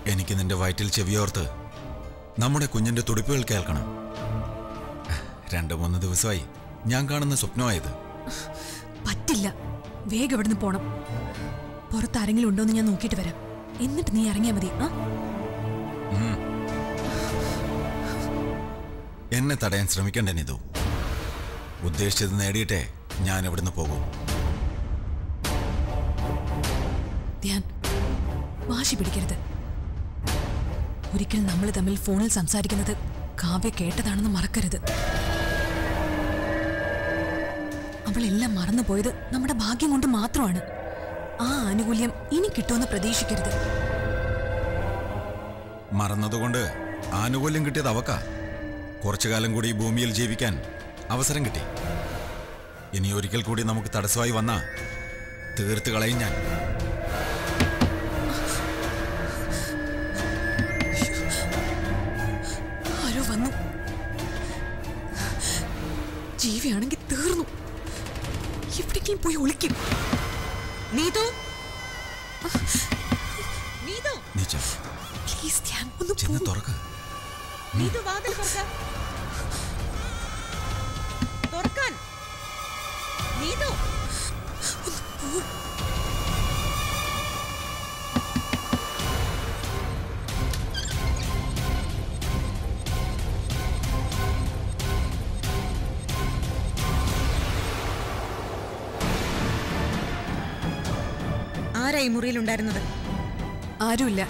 എനിക്ക് നിന്റെ വയറ്റിൽ ചെവിയോർത്ത് നമ്മുടെ കുഞ്ഞിന്റെ തുടിപ്പുകൾ കേൾക്കണം രണ്ടു മൂന്ന് ദിവസമായി ഞാൻ കാണുന്ന സ്വപ്നമായത് പറ്റില്ല വേഗം ഇവിടുന്ന് പോണം പുറത്ത് ആരെങ്കിലും ഉണ്ടോന്ന് ഞാൻ നോക്കിയിട്ട് വരാം എന്നിട്ട് നീ ഇറങ്ങിയാ മതി ആ എന്നെ തടയാൻ ശ്രമിക്കണ്ട നിതു ഉദ്ദേശിച്ചത് നേടിയിട്ടേ ഞാൻ ഇവിടുന്ന് പോകും ധ്യാൻ വാശി പിടിക്കരുത് ഒരിക്കൽ നമ്മൾ തമ്മിൽ ഫോണിൽ സംസാരിക്കുന്നത് കാവ്യ കേട്ടതാണെന്ന് മറക്കരുത് അവളെല്ലാം മറന്നുപോയത് നമ്മുടെ ഭാഗ്യം കൊണ്ട് മാത്രമാണ് ആ ആനുകൂല്യം ഇനി കിട്ടുമെന്ന് പ്രതീക്ഷിക്കരുത് മറന്നതുകൊണ്ട് ആനുകൂല്യം കിട്ടിയത് അവക്കാ കുറച്ചു കാലം കൂടി ഈ ഭൂമിയിൽ ജീവിക്കാൻ അവസരം കിട്ടി ഇനി ഒരിക്കൽ കൂടി നമുക്ക് തടസ്സമായി വന്നാ തീർത്ത് കളയും ഞാൻ ആരോ വന്നു ജീവിയാണെങ്കിൽ തീർന്നു എവിടേക്കും പോയി ഒളിക്കും നീതു നീതു നീ ചെൽ. പ്ലീസ് ധ്യാൻ ഒന്ന് ചെന്ന് പോ. തുറക്ക് നീതു വാതിൽ തുറക്ക തുറക്കാൻ നീതു ആരായി മുറിയിലുണ്ടായിരുന്നത് ആരുമില്ല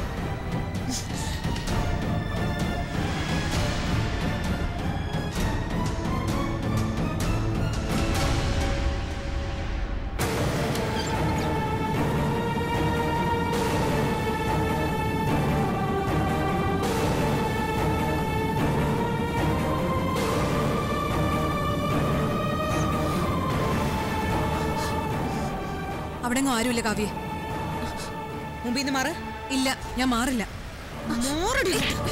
അവിടെങ്ങും ആരുമില്ല കാവ്യേ മുമ്പിൽ നിന്ന് മാറ് ഇല്ല ഞാൻ മാറില്ല മോറടി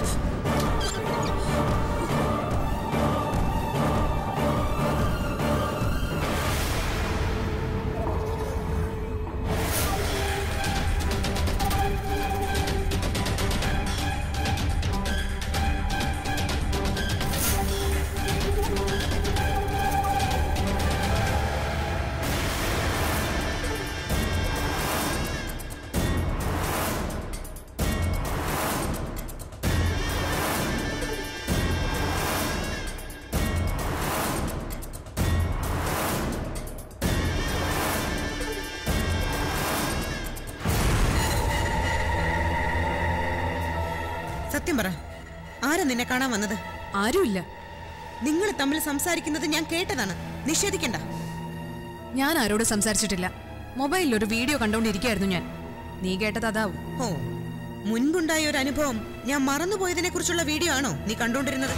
സത്യം പറ ആരാ നിന്നെ കാണാൻ വന്നത് ആരുമില്ല നിങ്ങൾ തമ്മിൽ സംസാരിക്കുന്നത് ഞാൻ കേട്ടതാണ് നിഷേധിക്കണ്ട ഞാൻ ആരോട് സംസാരിച്ചിട്ടില്ല മൊബൈലിൽ ഒരു വീഡിയോ കണ്ടോണ്ടിരിക്കുകയായിരുന്നു ഞാൻ നീ കേട്ടത് അതാവും ഓ മുൻപുണ്ടായ ഒരു അനുഭവം ഞാൻ മറന്നുപോയതിനെ കുറിച്ചുള്ള വീഡിയോ ആണോ നീ കണ്ടോണ്ടിരുന്നത്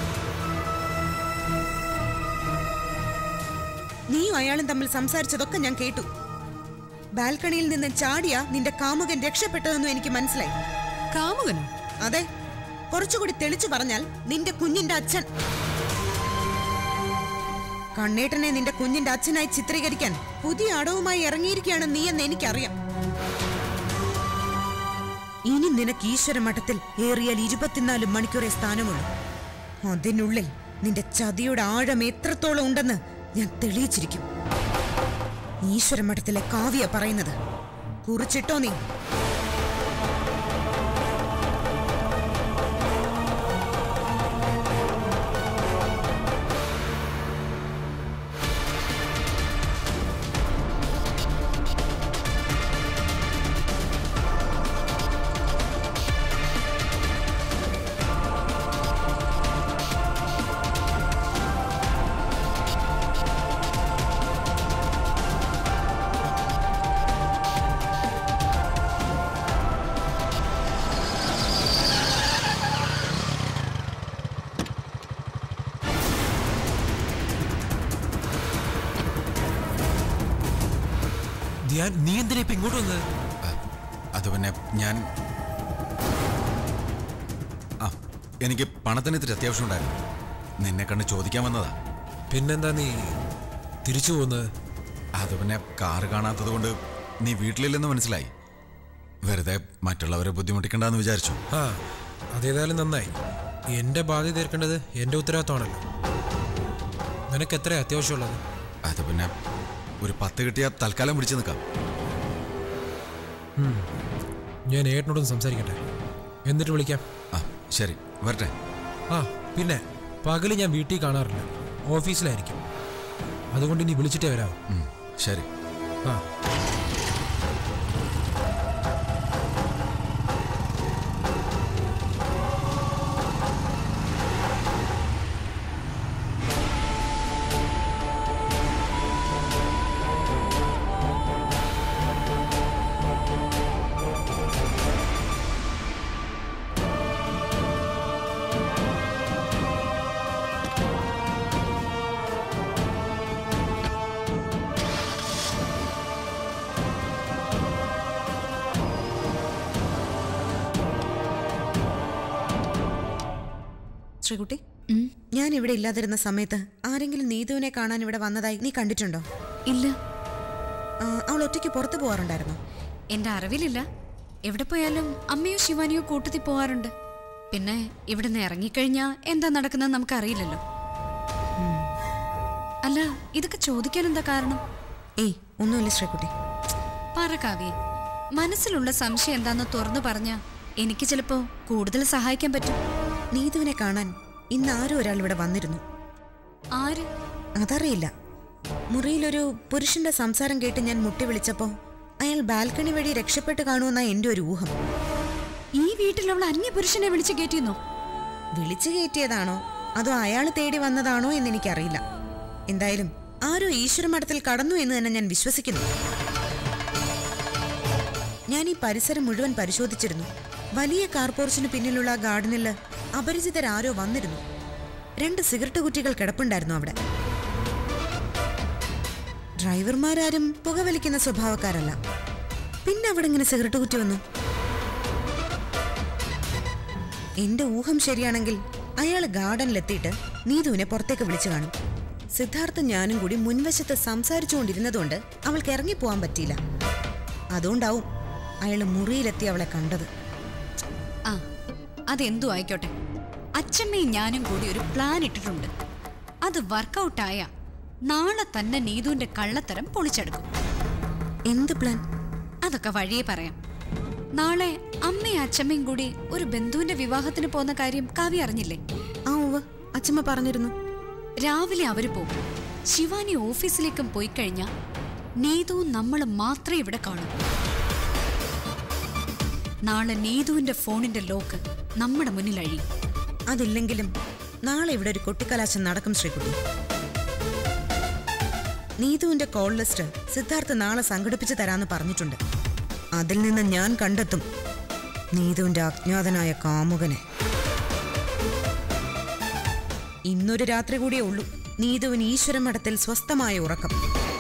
നീയും അയാളും തമ്മിൽ സംസാരിച്ചതൊക്കെ ഞാൻ കേട്ടു ബാൽക്കണിയിൽ നിന്ന് ചാടിയ നിന്റെ കാമുകൻ രക്ഷപ്പെട്ടതെന്നും എനിക്ക് മനസ്സിലായി കാമുകനോ അതെ കുറച്ചുകൂടി തെളിച്ചു പറഞ്ഞാൽ നിന്റെ കുഞ്ഞിന്റെ അച്ഛൻ കണ്ണേട്ടനെ നിന്റെ കുഞ്ഞിന്റെ അച്ഛനായി ചിത്രീകരിക്കാൻ പുതിയ അടവുമായി ഇറങ്ങിയിരിക്കുകയാണ് നീയെന്ന് എനിക്കറിയാം ഇനി നിനക്ക് ഈശ്വര മഠത്തിൽ ഏറിയാൽ ഇരുപത്തിനാല് മണിക്കൂറേ സ്ഥാനമുള്ളൂ അതിനുള്ളിൽ നിന്റെ ചതിയുടെ ആഴം എത്രത്തോളം ഉണ്ടെന്ന് ഞാൻ തെളിയിച്ചിരിക്കും ഈശ്വര മഠത്തിലെ കാവ്യ പറയുന്നത് കുറിച്ചിട്ടോ നീ ധ്യാൻ നീ എന്തിനാ ഇപ്പൊ ഇങ്ങോട്ട് വന്നത് അ- അത് പിന്നെ ഞാൻ ആ എനിക്ക് പണത്തിന് ഇത്തിരി അത്യാവശ്യം ഉണ്ടായിരുന്നു നിന്നെ കണ്ട് ചോദിക്കാൻ വന്നതാ പിന്നെന്താ നീ തിരിച്ചു പോകുന്നത് അത് പിന്നെ കാറ് കാണാത്തത് കൊണ്ട് നീ വീട്ടിലില്ലെന്ന് മനസ്സിലായി വെറുതെ മറ്റുള്ളവരെ ബുദ്ധിമുട്ടിക്കണ്ടെന്ന് വിചാരിച്ചു ആ അതേതായാലും നന്നായി എൻ്റെ ബാധ്യത തീർക്കേണ്ടത് എൻ്റെ ഉത്തരവാദിത്തമാണല്ലോ നിനക്ക് എത്ര അത്യാവശ്യമുള്ളത് അത് പിന്നെ ഒരു പത്ത് കിട്ടിയാൽ തൽക്കാലം പിടിച്ചു നിൽക്കാം ഞാൻ ഏട്ടനോടൊന്ന് സംസാരിക്കട്ടെ എന്നിട്ട് വിളിക്കാം ആ ശരി വരട്ടെ ആ പിന്നെ പകല് ഞാൻ വീട്ടിൽ കാണാറില്ല ഓഫീസിലായിരിക്കും അതുകൊണ്ട് ഇനി വിളിച്ചിട്ടേ വരാമോ ഉം, ശരി ആ ശ്രീകുട്ടി ഞാൻ ഇവിടെ ഇല്ലാതിരുന്ന സമയത്ത് ആരെങ്കിലും നീതുവിനെ കാണാൻ ഇവിടെ വന്നതായി നീ കണ്ടിട്ടുണ്ടോ ഇല്ല ആ, അവൾ ഒറ്റയ്ക്ക് പുറത്തു പോകാറുണ്ടായിരുന്നോ എന്റെ അറിവിലില്ല എവിടെ പോയാലും അമ്മയോ ശിവാനിയോ കൂട്ടത്തിൽ പോവാറുണ്ട് പിന്നെ ഇവിടുന്ന് ഇറങ്ങിക്കഴിഞ്ഞാ എന്താ നടക്കുന്നത് നമുക്കറിയില്ലല്ലോ അല്ല ഇതൊക്കെ ചോദിക്കാൻ എന്താ കാരണം ഏയ് ഒന്നുമില്ല ശ്രീകുട്ടി പറ കാവ്യെ മനസ്സിലുള്ള സംശയം എന്താന്ന് തുറന്നു പറഞ്ഞാ എനിക്ക് ചിലപ്പോ കൂടുതൽ സഹായിക്കാൻ പറ്റും നീതുവിനെ കാണാൻ ഇന്ന് ആരും ഒരാൾ ഇവിടെ വന്നിരുന്നു ആര് അതറിയില്ല മുറിയിലൊരു പുരുഷന്റെ സംസാരം കേട്ട് ഞാൻ മുട്ടി വിളിച്ചപ്പോ അയാൾ ബാൽക്കണി വഴി രക്ഷപ്പെട്ട് കാണുമെന്ന എന്റെ ഒരു ഊഹം ഈ വീട്ടിൽ അവൾ അന്യപുരുഷനെ വിളിച്ചു കയറ്റിയെന്നോ വിളിച്ചു കയറ്റിയതാണോ അതോ അയാൾ തേടി വന്നതാണോ എന്ന് എനിക്കറിയില്ല എന്തായാലും ആരോ ഈശ്വരമഠത്തിൽ കടന്നു എന്ന് തന്നെ ഞാൻ വിശ്വസിക്കുന്നു ഞാൻ ഈ പരിസരം മുഴുവൻ പരിശോധിച്ചിരുന്നു വലിയ കാർപോർച്ചിന് പിന്നിലുള്ള ആ ഗാർഡനിൽ അപരിചിതരാരോ വന്നിരുന്നു രണ്ട് സിഗരറ്റ് കുറ്റികൾ കിടപ്പുണ്ടായിരുന്നു അവിടെ ഡ്രൈവർമാരാരും പുകവലിക്കുന്ന സ്വഭാവക്കാരല്ല പിന്നെ അവിടെ ഇങ്ങനെ സിഗരറ്റ് കുറ്റി വന്നു എന്റെ ഊഹം ശരിയാണെങ്കിൽ അയാൾ ഗാർഡനിലെത്തിയിട്ട് നീതുവിനെ പുറത്തേക്ക് വിളിച്ചു കാണും സിദ്ധാർത്ഥ ഞാനും കൂടി മുൻവശത്ത് സംസാരിച്ചുകൊണ്ടിരുന്നതുകൊണ്ട് അവൾക്ക് ഇറങ്ങിപ്പോവാൻ പറ്റിയില്ല അതുകൊണ്ടാവും അയാൾ മുറിയിലെത്തി അവളെ കണ്ടത് ആ അതെന്തു ആയിക്കോട്ടെ അച്ഛമ്മയും ഞാനും കൂടി ഒരു പ്ലാൻ ഇട്ടിട്ടുണ്ട് അത് വർക്കൗട്ടായ നാളെ തന്നെ നീതുവിന്റെ കള്ളത്തരം പൊളിച്ചെടുക്കും എന്ത് പ്ലാൻ അതൊക്കെ വഴിയെ പറയാം നാളെ അമ്മയും അച്ഛമ്മയും കൂടി ഒരു ബന്ധുവിന്റെ വിവാഹത്തിന് പോകുന്ന കാര്യം കാവ്യ അറിഞ്ഞില്ലേ ആ ഉവ്വ് അച്ഛമ്മ പറഞ്ഞിരുന്നു രാവിലെ അവര് പോകും ശിവാനി ഓഫീസിലേക്കും പോയി കഴിഞ്ഞാൽ നീതുവും നമ്മളും മാത്രമേ ഇവിടെ കാണൂ നാളെ നീതുവിന്റെ ഫോണിന്റെ ലോക്ക് നമ്മുടെ മുന്നിൽ അഴിയും അതില്ലെങ്കിലും നാളെ ഇവിടെ ഒരു കൊട്ടിക്കലാശം നടക്കും ശ്രീകുട്ടി നീതുവിന്റെ കോൾ ലിസ്റ്റ് സിദ്ധാർത്ഥ് നാളെ സംഘടിപ്പിച്ചു തരാന്ന് പറഞ്ഞിട്ടുണ്ട് അതിൽ നിന്ന് ഞാൻ കണ്ടെത്തും നീതുവിന്റെ അജ്ഞാതനായ കാമുകനെ ഇന്നൊരു രാത്രി കൂടിയേ ഉള്ളൂ നീതുവിന് ഈശ്വരമഠത്തിൽ സ്വസ്ഥമായ ഉറക്കം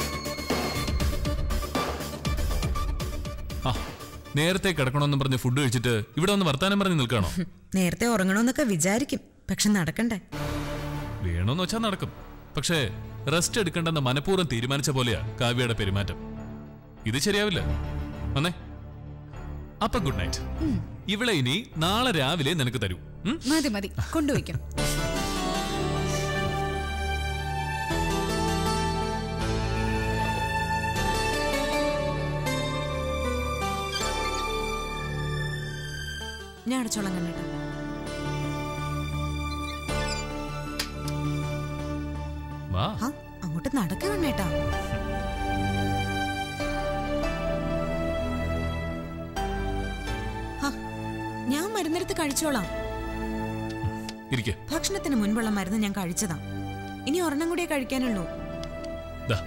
ആ നേരത്തെ കിടക്കണമെന്നും പറഞ്ഞ് ഫുഡ് കഴിച്ചിട്ട് ഇവിടെ വന്ന് വർത്താനം പറഞ്ഞ് നിൽക്കണോ നേരത്തെ ഉറങ്ങണമെന്നൊക്കെ വിചാരിക്കും പക്ഷെ നടക്കണ്ടേ വേണോന്ന് വെച്ചാൽ നടക്കും പക്ഷേ റെസ്റ്റ് എടുക്കണ്ടെന്ന് മനഃപൂർവ്വം തീരുമാനിച്ച പോലെയാ കാവ്യയുടെ പെരുമാറ്റം ഇത് ശരിയാവില്ല വന്നേ അപ്പൊ ഗുഡ് നൈറ്റ് ഇവളെ ഇനി നാളെ രാവിലെ നിനക്ക് തരൂ ഉം? മതി മതി കൊണ്ടുപോയിക്കാം ഞാൻ അടച്ചോളാം കണ്ടിട്ട് വാ ആ അങ്ങോട്ട് നടക്ക കണ്ണേട്ടാ ഹ, ഞാൻ മരുന്നെടുത്ത് കഴിച്ചോളാം ഇരിക്കെ ഭക്ഷണത്തിന് മുൻപുള്ള മരുന്ന് ഞാൻ കഴിച്ചതാ ഇനി ഒരെണ്ണം കൂടിയേ കഴിക്കാനുള്ളൂ ദാ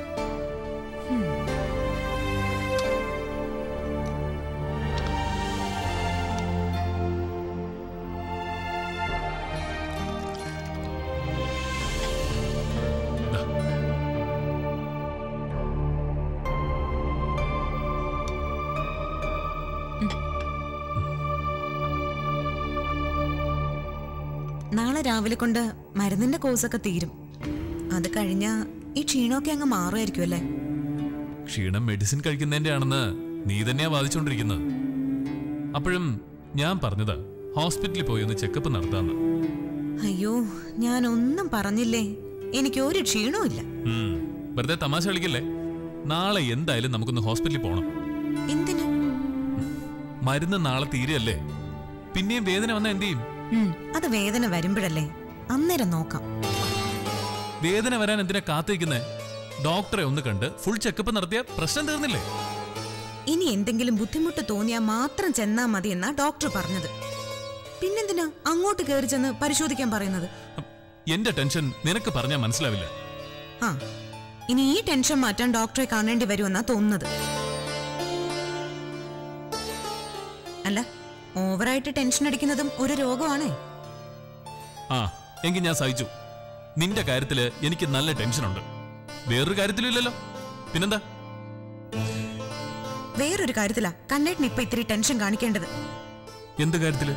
ദാ. നാളെ രാവിലെ കൊണ്ട് മരുന്നിന്റെ കോഴ്സൊക്കെ തീരും അത് കഴിഞ്ഞാ ഈ ക്ഷീണമൊക്കെ അങ്ങ് മാറുമായിരിക്കും അല്ലേ ക്ഷീണം മെഡിസിൻ കഴിക്കുന്നതിന്റെ ആണെന്ന് നീ തന്നെയാ വാദിച്ചുകൊണ്ടിരിക്കുന്നത് അപ്പോഴും ഞാൻ പറഞ്ഞത് ഹോസ്പിറ്റലിൽ പോയി ഒന്ന് ചെക്കപ്പ് നടത്താന്ന് അയ്യോ ഞാൻ ഒന്നും പറഞ്ഞില്ലേ എനിക്ക് ഒരു ക്ഷീണവും ഇല്ല ഉം, വെറുതെ തമാശ കളിക്കല്ലേ നാളെ എന്തായാലും നമുക്കൊന്ന് ഹോസ്പിറ്റലിൽ പോകണം എന്തിന് മരുന്ന് നാളെ തീരെയല്ലേ പിന്നെയും വേദന വന്നാൽ എന്ത് ചെയ്യും ഉം, അത് വേദന വരുമ്പോഴല്ലേ അന്നേരം നോക്കാം വേദന വരാൻ എന്തിനാ കാത്തിരിക്കുന്നേ ഡോക്ടറെ ഒന്ന് കണ്ട് ഫുൾ ചെക്കപ്പ് നടത്തിയ പ്രശ്നം തീർന്നില്ലേ ഇനി എന്തെങ്കിലും ബുദ്ധിമുട്ട് തോന്നിയാൽ മാത്രം ചെന്നാ മതി എന്നാ ഡോക്ടർ പറഞ്ഞത് പിന്നെന്തിനാ അങ്ങോട്ട് കയറി ചെന്ന് പരിശോധിക്കാൻ പറയുന്നത് എന്റെ ടെൻഷൻ നിനക്ക് പറഞ്ഞാൽ മനസ്സിലാവില്ല ആ ഇനി ഈ ടെൻഷൻ മാറ്റാൻ ഡോക്ടറെ കാണേണ്ടി വരുമെന്നാ തോന്നുന്നത് അല്ല ഓവറായിട്ട് ടെൻഷൻ അടിക്കുന്നതും ഒരു രോഗമാണേ ആ എങ്കിൽ ഞാൻ സഹിച്ചു നിന്റെ കാര്യത്തില് എനിക്ക് നല്ല ടെൻഷനുണ്ട് വേറൊരു കാര്യത്തിലും ഇല്ലല്ലോ പിന്നെന്താ വേറൊരു കാര്യത്തിലാ കണ്ണേട്ടിന് ഇപ്പൊ ഇത്തിരി ടെൻഷൻ കാണിക്കേണ്ടത് എന്ത് കാര്യത്തില്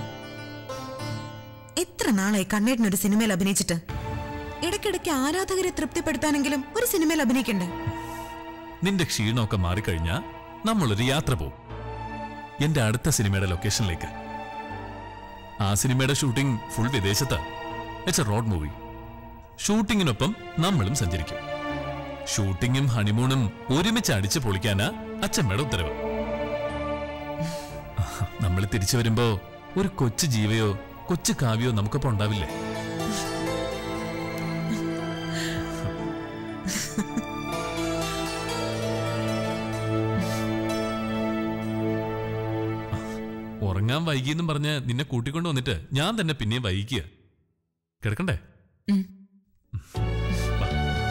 എത്ര നാളായി കണ്ണേട്ടിന് ഒരു സിനിമയിൽ അഭിനയിച്ചിട്ട് ഇടയ്ക്കിടയ്ക്ക് ആരാധകരെ തൃപ്തിപ്പെടുത്താനെങ്കിലും ഒരു സിനിമയിൽ അഭിനയിക്കണ്ടേ നിന്റെ ക്ഷീണമൊക്കെ മാറിക്കഴിഞ്ഞാ നമ്മളൊരു യാത്ര പോവും എന്റെ അടുത്ത സിനിമയുടെ ലൊക്കേഷനിലേക്ക് ആ സിനിമയുടെ ഷൂട്ടിംഗ് ഫുൾ വിദേശത്താ ഇറ്റ്സ് എ റോഡ് മൂവി ഷൂട്ടിങ്ങിനൊപ്പം നമ്മളും സഞ്ചരിക്കും ഷൂട്ടിങ്ങും ഹണിമൂണും ഒരുമിച്ച് അടിച്ചു പൊളിക്കാനാ അച്ഛമ്മയുടെ ഉത്തരവ് നമ്മൾ തിരിച്ചു വരുമ്പോ ഒരു കൊച്ചു ജീവയോ കൊച്ചു കാവ്യോ നമുക്കൊപ്പം ഉണ്ടാവില്ലേ ഉറങ്ങാൻ വൈകിയെന്നും പറഞ്ഞ് നിന്നെ കൂട്ടിക്കൊണ്ട് വന്നിട്ട് ഞാൻ തന്നെ പിന്നെയും വൈകിക്കുക കിടക്കണ്ടേ ഉം. വാ.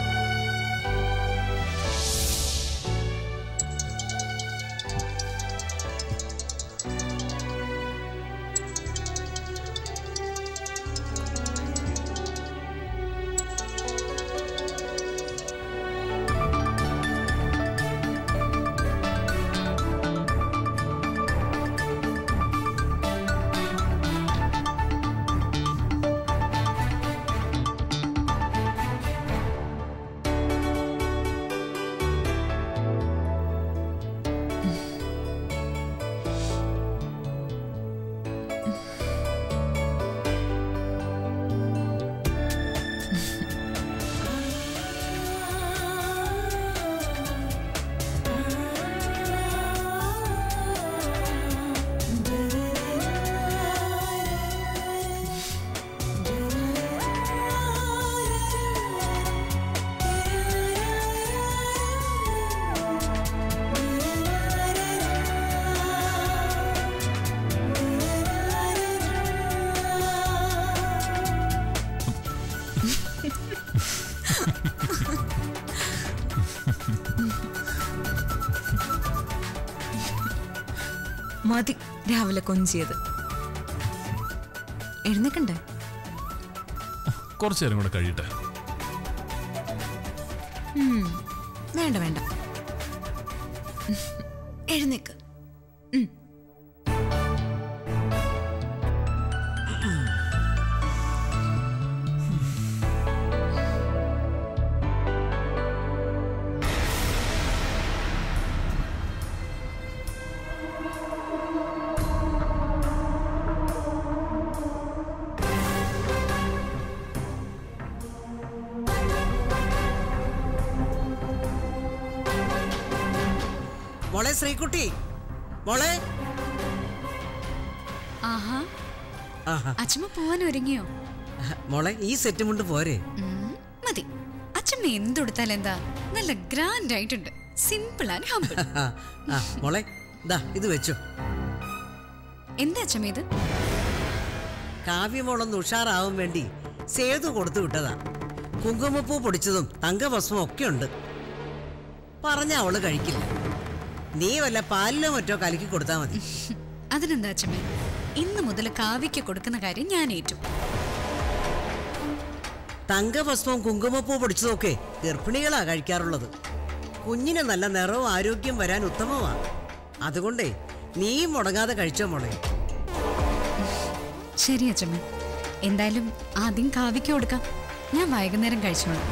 മതി രാവിലെ കൊഞ്ചിയത് എഴുന്നേക്കണ്ടേ കുറച്ചു നേരം കൂടെ കഴിയട്ടെ ഉം, വേണ്ട വേണ്ട എഴുന്നേക്ക് ഉം. മോളെ ശ്രീകുട്ടി മോളെ ആഹാ ആഹാ. അച്ഛമ്മ പോവാൻ ഒരുങ്ങിയോ മോളെ ഈ സെറ്റ് മുണ്ട് പോരെ ഉം, മതി അച്ഛമ്മ എന്തുടുത്താൽ എന്താ നല്ല ഗ്രാൻഡ് ആയിട്ടുണ്ട് സിമ്പിൾ ആൻഡ് ഹമ്പിൾ ആ, ആ, മോളെ ദാ ഇത് വെച്ചു എന്താ അച്ഛമ്മ ഇത് കാവ്യമോളൊന്ന് ഉഷാറാവാൻ വേണ്ടി സേതു കൊടുത്തു വിട്ടതാ കുങ്കുമപ്പൂ പൊടിച്ചതും തങ്കഭസ്മം ഒക്കെ ഉണ്ട് പറഞ്ഞ അവള് കഴിക്കില്ല നീ വല്ല പാലിലോ മറ്റോ കലക്കി കൊടുത്താൽ മതി അതിനെന്താ അച്ഛമ്മ ഇന്ന് മുതൽ കാവ്യയ്ക്ക് കൊടുക്കുന്ന കാര്യം ഞാൻ ഏറ്റു തങ്കഭസ്മവും കുങ്കുമപ്പൂ പൊടിച്ചതും ഒക്കെ ഗർഭിണികളാ കഴിക്കാറുള്ളത് കുഞ്ഞിന് നല്ല നിറവും ആരോഗ്യം വരാൻ ഉത്തമമാ അതുകൊണ്ടേ നീ മുടങ്ങാതെ കഴിച്ചോ മോളെ ശരി അച്ഛമ്മ എന്തായാലും ആദ്യം കാവ്യയ്ക്ക് കൊടുക്കാം ഞാൻ വൈകുന്നേരം കഴിച്ചോളാം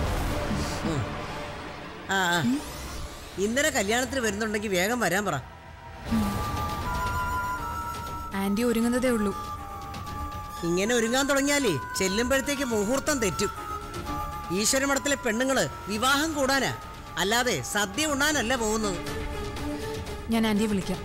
ആ ആ. ഇന്നലെ കല്യാണത്തിന് വരുന്നുണ്ടെങ്കിൽ വേഗം വരാൻ പറ ആന്റി ഒരുങ്ങുന്നതേ ഉള്ളൂ ഇങ്ങനെ ഒരുങ്ങാൻ തുടങ്ങിയാലേ ചെല്ലുമ്പോഴത്തേക്ക് മുഹൂർത്തം തെറ്റും ഈശ്വരമഠത്തിലെ പെണ്ണുങ്ങള് വിവാഹം കൂടാനാ അല്ലാതെ സദ്യ ഉണ്ണാനല്ല പോകുന്നത് ഞാൻ ആന്റിയെ വിളിക്കാം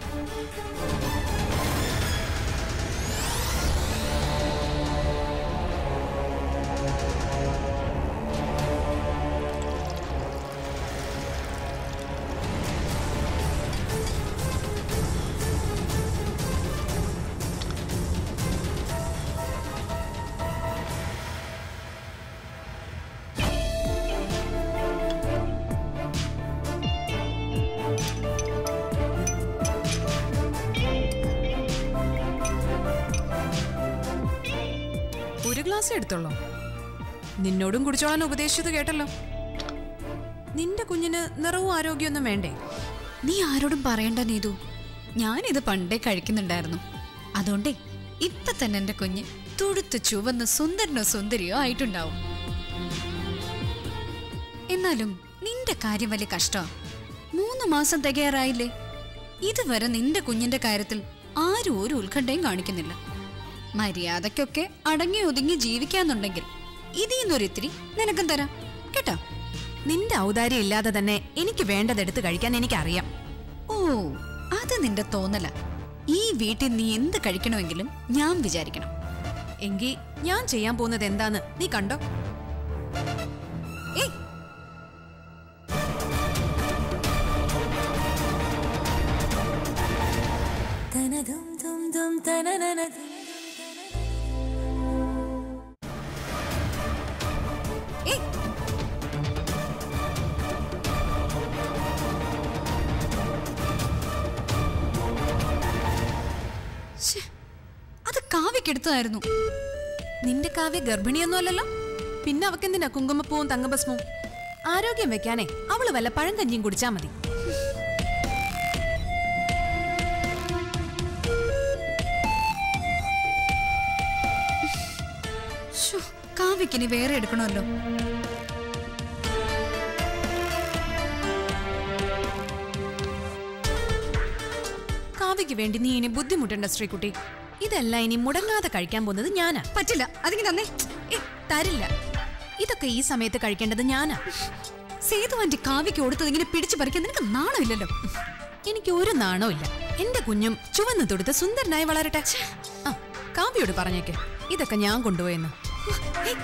ഒരു ഗ്ലാസ് എടുത്തോളൂ നിന്നോടും കുടിച്ചോളാൻ ഉപദേശിച്ചത് കേട്ടല്ലോ നിന്റെ കുഞ്ഞിന് നിറവും ആരോഗ്യമൊന്നും വേണ്ടേ നീ ആരോടും പറയണ്ട നീതു ഞാനിത് പണ്ടേ കഴിക്കുന്നുണ്ടായിരുന്നു അതുകൊണ്ടേ ഇപ്പൊ തന്നെ എന്റെ കുഞ്ഞ് തുടുത്ത് ചുവന്ന് സുന്ദരനോ സുന്ദരിയോ ആയിട്ടുണ്ടാവും എന്നാലും നിന്റെ കാര്യം വലിയ കഷ്ടമാ മൂന്ന് മാസം തികയാറായില്ലേ ഇതുവരെ നിന്റെ കുഞ്ഞിന്റെ കാര്യത്തിൽ ആരും ഒരു ഉത്കണ്ഠയും കാണിക്കുന്നില്ല മര്യാദയ്ക്കൊക്കെ അടങ്ങി ഒതുങ്ങി ജീവിക്കാന്നുണ്ടെങ്കിൽ ഇതിന്നൊരിത്തിരി നിനക്കും തരാം കേട്ടോ നിന്റെ ഔദാര്യം ഇല്ലാതെ തന്നെ എനിക്ക് വേണ്ടതെടുത്ത് കഴിക്കാൻ എനിക്കറിയാം ഓ അത് നിന്റെ തോന്നല ഈ വീട്ടിൽ നീ എന്ത് കഴിക്കണമെങ്കിലും ഞാൻ വിചാരിക്കണം എങ്കിൽ ഞാൻ ചെയ്യാൻ പോകുന്നത് എന്താന്ന് നീ കണ്ടോ ഏയ് ഏയ് ശ്ശെ, അത് കാവ്യക്കെടുത്തതായിരുന്നു നിന്റെ കാവ്യ ഗർഭിണിയൊന്നും അല്ലല്ലോ പിന്നെ അവക്കെന്തിനാ കുങ്കുമപ്പൂവും തങ്കഭസ്മവും ആരോഗ്യം വെക്കാനേ അവള് വല്ല പഴങ്കഞ്ഞിയും കുടിച്ചാ മതി ശ്ശോ, കാവ്യക്കിനി വേറെ എടുക്കണമല്ലോ കാവ്യക്ക് വേണ്ടി നീ ഇനി ബുദ്ധിമുട്ടണ്ട ശ്രീകുട്ടി ഇതെല്ലാം ഇനി മുടങ്ങാതെ കഴിക്കാൻ പോകുന്നത് ഞാനാ പറ്റില്ല അതിങ്ങനെ തന്നെ ഏ, തരില്ല ഇതൊക്കെ ഈ സമയത്ത് കഴിക്കേണ്ടത് ഞാനാ സേതു ആന്റി കാവ്യക്ക് കൊടുത്തത് ഇങ്ങനെ പിടിച്ചു പറിക്കാൻ നിനക്ക് നാണമില്ലല്ലോ എനിക്ക് ഒരു നാണവും ഇല്ല എന്റെ കുഞ്ഞും ചുവന്നു തൊടുത്ത് സുന്ദരനായി വളരട്ടെ ആ കാവ്യോട് പറഞ്ഞേക്ക് ഇതൊക്കെ ഞാൻ കൊണ്ടുപോയെന്ന് ഏയ്,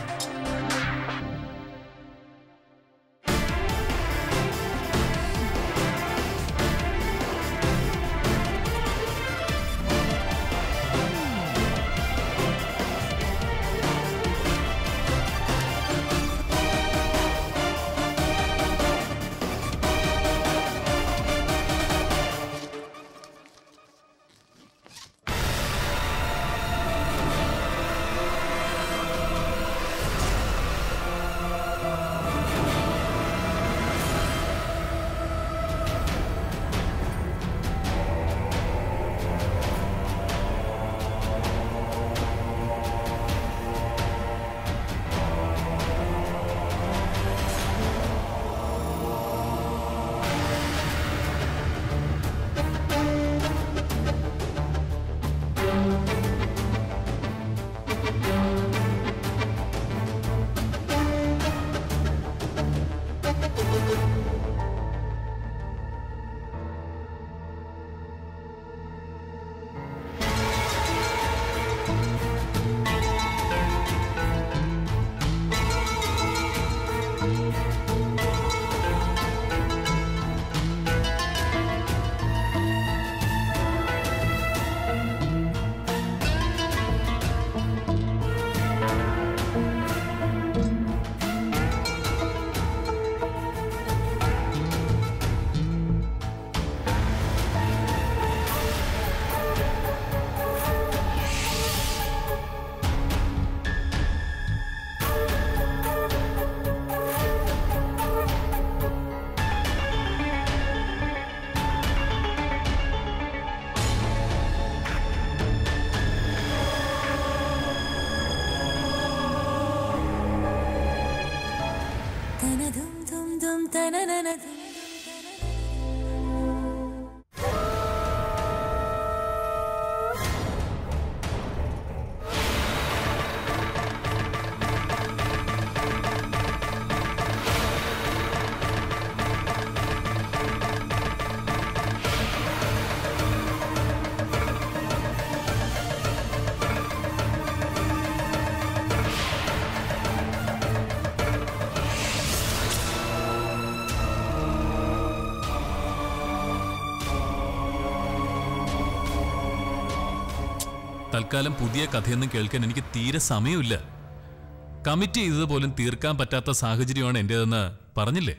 തൽക്കാലം പുതിയ കഥയൊന്നും കേൾക്കാൻ എനിക്ക് തീരെ സമയമില്ല കമ്മിറ്റ് ചെയ്തത് പോലും തീർക്കാൻ പറ്റാത്ത സാഹചര്യമാണ് എന്റേതെന്ന് പറഞ്ഞില്ലേ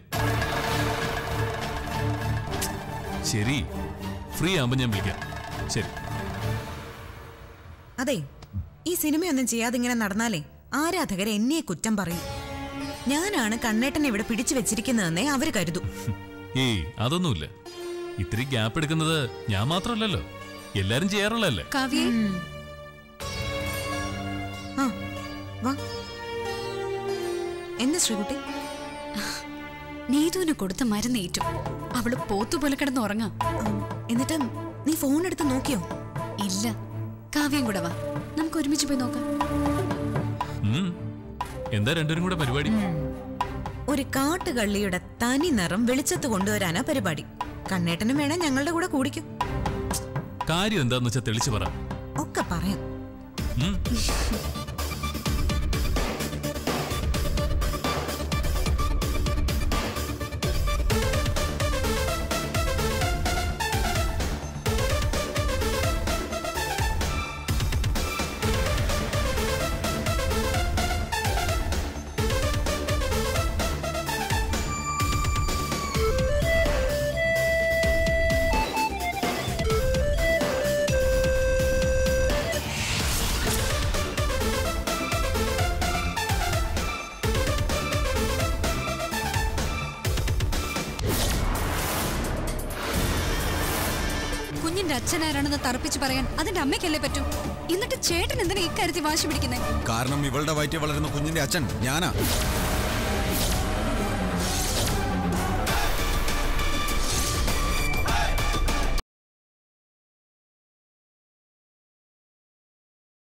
ശരി ഫ്രീ ആവുമ്പോൾ ഞാൻ വിളിക്കാം ശരി അതെ ഈ സിനിമയൊന്നും ചെയ്യാതെ ഇങ്ങനെ നടന്നാലേ ആരാധകർ എന്നെ കുറ്റം പറയും ഞാനാണ് കണ്ണേട്ടനെ ഇവിടെ പിടിച്ചു വെച്ചിരിക്കുന്നതെന്നേ അവര് കരുതൂ ഏയ് അതൊന്നുമില്ല ഇത്തിരി ഗ്യാപ്പ് എടുക്കുന്നത് ഞാൻ മാത്രമല്ലല്ലോ എല്ലാരും ചെയ്യാറുള്ളതല്ലേ കാവ്യേ ആ വാ എന്താ ശ്രീകുട്ടി നീതുവിന് കൊടുത്ത മരുന്നേറ്റു അവള് പോത്തുപോലെ കിടന്ന് ഉറങ്ങാം ഉം, എന്നിട്ട് നീ ഫോൺ എടുത്ത് നോക്കിയോ ഇല്ല കാവ്യം കൂടെ വാ നമുക്ക് ഒരുമിച്ച് പോയി നോക്കാം ഉം. എന്താ രണ്ടുപേരും കൂടെ പരിപാടി ഒരു കാട്ടുകള്ളിയുടെ തനി നിറം വെളിച്ചത്ത് കൊണ്ടുവരാനാ പരിപാടി കണ്ണേട്ടനും വേണം ഞങ്ങളുടെ കൂടെ കൂടിക്കും കാര്യം എന്താന്ന് വെച്ചാൽ തെളിച്ചു പറ ഒക്കെ പറയാം ഉം. കുഞ്ഞിന്റെ അച്ഛനാരാണെന്ന് തറപ്പിച്ച് പറയാൻ അതിന്റെ അമ്മയ്ക്കല്ലേ പറ്റൂ എന്നിട്ട് ചേട്ടൻ എന്തിനാ ഇക്കാര്യത്തിൽ വാശി പിടിക്കുന്നേ കാരണം ഇവളുടെ വയറ്റിൽ വളരുന്ന കുഞ്ഞിന്റെ അച്ഛൻ ഞാനാ